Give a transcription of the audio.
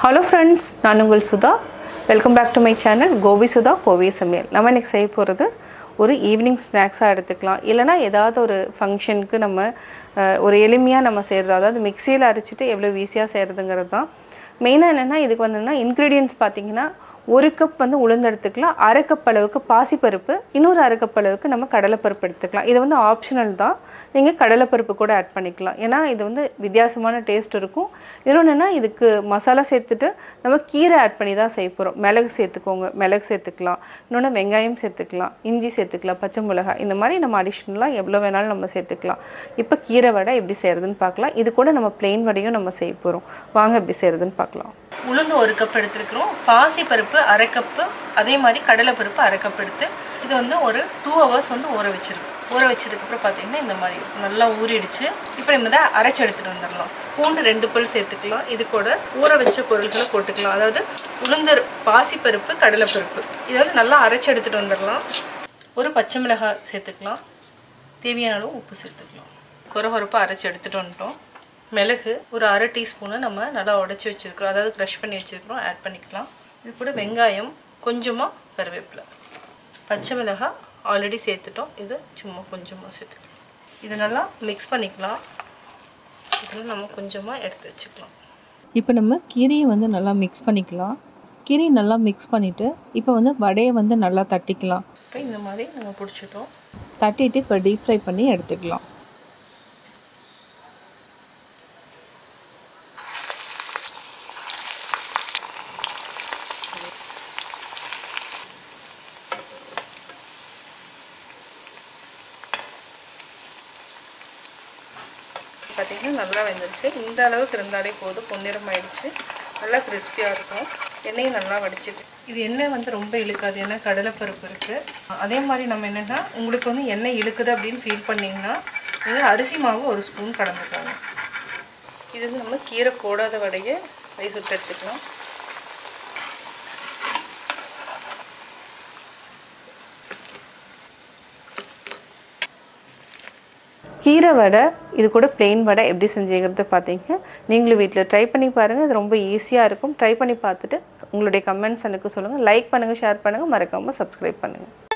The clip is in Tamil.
ஹலோ ஃப்ரெண்ட்ஸ் நான் உங்கள் Sudha welcome back to my channel Gobi Sudha கோவி சமையல் நம்ம இன்னைக்கு செய்ய போகிறது ஒரு ஈவினிங் ஸ்நாக்ஸாக எடுத்துக்கலாம் இல்லைனா ஏதாவது ஒரு ஃபங்க்ஷனுக்கு நம்ம அஹ், ஒரு எளிமையாக நம்ம செய்கிறது அதாவது மிக்சியில் அரைச்சிட்டு எவ்வளோ ஈஸியாக செய்கிறதுங்கிறது தான் மெயினாக என்னென்னா இதுக்கு வந்துன்னா இன்க்ரீடியன்ஸ் பார்த்தீங்கன்னா ஒரு கப் வந்து உளுந்து எடுத்துக்கலாம் அரை கப் அளவுக்கு பாசிப்பருப்பு இன்னொரு அரை கப் அளவுக்கு நம்ம கடலைப்பருப்பு எடுத்துக்கலாம் இது வந்து ஆப்ஷனல் தான் நீங்கள் கடலைப்பருப்பு கூட ஆட் பண்ணிக்கலாம் ஏன்னா இது வந்து வித்தியாசமான டேஸ்ட் இருக்கும் இன்னொன்று என்ன இதுக்கு மசாலா சேர்த்துட்டு நம்ம கீரை ஆட் பண்ணி தான் செய்ய போகிறோம் மிளகு சேர்த்துக்கோங்க மிளகு சேர்த்துக்கலாம் இன்னொன்று வெங்காயம் சேர்த்துக்கலாம் இஞ்சி சேர்த்துக்கலாம் பச்சை மிளகாய் இந்த மாதிரி நம்ம அடிஷ்னலாக எவ்வளோ வேணாலும் நம்ம சேர்த்துக்கலாம் இப்போ கீரை வடை எப்படி செய்கிறதுன்னு பார்க்கலாம் இது கூட நம்ம பிளெயின் வடையும் நம்ம செய்ய போகிறோம் வாங்க எப்படி செய்கிறதுன்னு பார்க்கலாம் உளுந்து ஒரு கப் எடுத்துருக்குறோம் பாசி பருப்பு அரை கப்பு அதே மாதிரி கடலை பருப்பு அரை கப் எடுத்து இது வந்து ஒரு டூ ஹவர்ஸ் வந்து ஊற வச்சிருக்கோம் ஊற வச்சதுக்கப்புறம் பார்த்தீங்கன்னா இந்த மாதிரி இருக்கும். நல்லா ஊறிடுச்சு இப்போ நம்ம இதை அரைச்சி எடுத்துகிட்டு வந்துடலாம் பூண்டு ரெண்டு பல் சேர்த்துக்கலாம் இது கூட ஊற வச்ச பொருட்களை போட்டுக்கலாம் அதாவது உளுந்தர் பாசிப்பருப்பு கடலைப்பருப்பு இதை வந்து நல்லா அரைச்சி எடுத்துகிட்டு வந்துடலாம் ஒரு பச்சை மிளகாய் சேர்த்துக்கலாம் தேவையான அளவு உப்பு சேர்த்துக்கலாம் குறகுறப்பாக அரைச்சி எடுத்துகிட்டு வந்துட்டோம் மிளகு ஒரு அரை டீஸ்பூனை நம்ம நல்லா உடச்சி வச்சுருக்கிறோம் அதாவது க்ரஷ் பண்ணி வச்சுருக்கிறோம் ஆட் பண்ணிக்கலாம் இது கூட வெங்காயம் கொஞ்சமாக கருவேப்பிலை பச்சை மிளகாய் ஆல்ரெடி சேர்த்துட்டோம் இது சும்மா கொஞ்சமாக சேர்த்துக்கலாம் இது நல்லா மிக்ஸ் பண்ணிக்கலாம் இதில் நம்ம கொஞ்சமாக எடுத்து வச்சுக்கலாம் இப்போ நம்ம கீரையை வந்து நல்லா மிக்ஸ் பண்ணிக்கலாம் கீரையை நல்லா மிக்ஸ் பண்ணிவிட்டு இப்போ வந்து வடையை வந்து நல்லா தட்டிக்கலாம் இப்போ இந்த மாதிரி நம்ம பிடிச்சிட்டோம் தட்டிட்டு இப்போ டீப் ஃப்ரை பண்ணி எடுத்துக்கலாம் பார்த்தீங்கன்னா நல்லா வெந்துருச்சு இந்த அளவுக்கு இருந்தாலே போதும் பொன்னிறம் ஆயிடுச்சு நல்லா கிறிஸ்பியாக இருக்கும் எண்ணெயும் நல்லா வடிச்சிட்டு இது எண்ணெய் வந்து ரொம்ப இழுக்காது ஏன்னா கடலைப்பருப்பு இருக்குது அதே மாதிரி நம்ம என்னென்னா உங்களுக்கு வந்து எண்ணெய் இழுக்குது அப்படின்னு ஃபீல் பண்ணிங்கன்னா நீங்கள் அரிசி மாவு ஒரு ஸ்பூன் கலந்துக்கோங்க இது வந்து நம்ம கீரை போடாத வடையை அதை சுட்டு எடுத்துக்கலாம் கீரை வடை இது கூட plain வடை எப்படி செஞ்சுங்கிறது பார்த்தீங்க நீங்களும் வீட்டில் ட்ரை பண்ணி பாருங்கள் இது ரொம்ப ஈஸியாக இருக்கும் ட்ரை பண்ணி பார்த்துட்டு உங்களுடைய கமெண்ட்ஸ் எனக்கு சொல்லுங்கள் லைக் பண்ணுங்கள் ஷேர் பண்ணுங்கள் மறக்காமல் சப்ஸ்கிரைப் பண்ணுங்கள்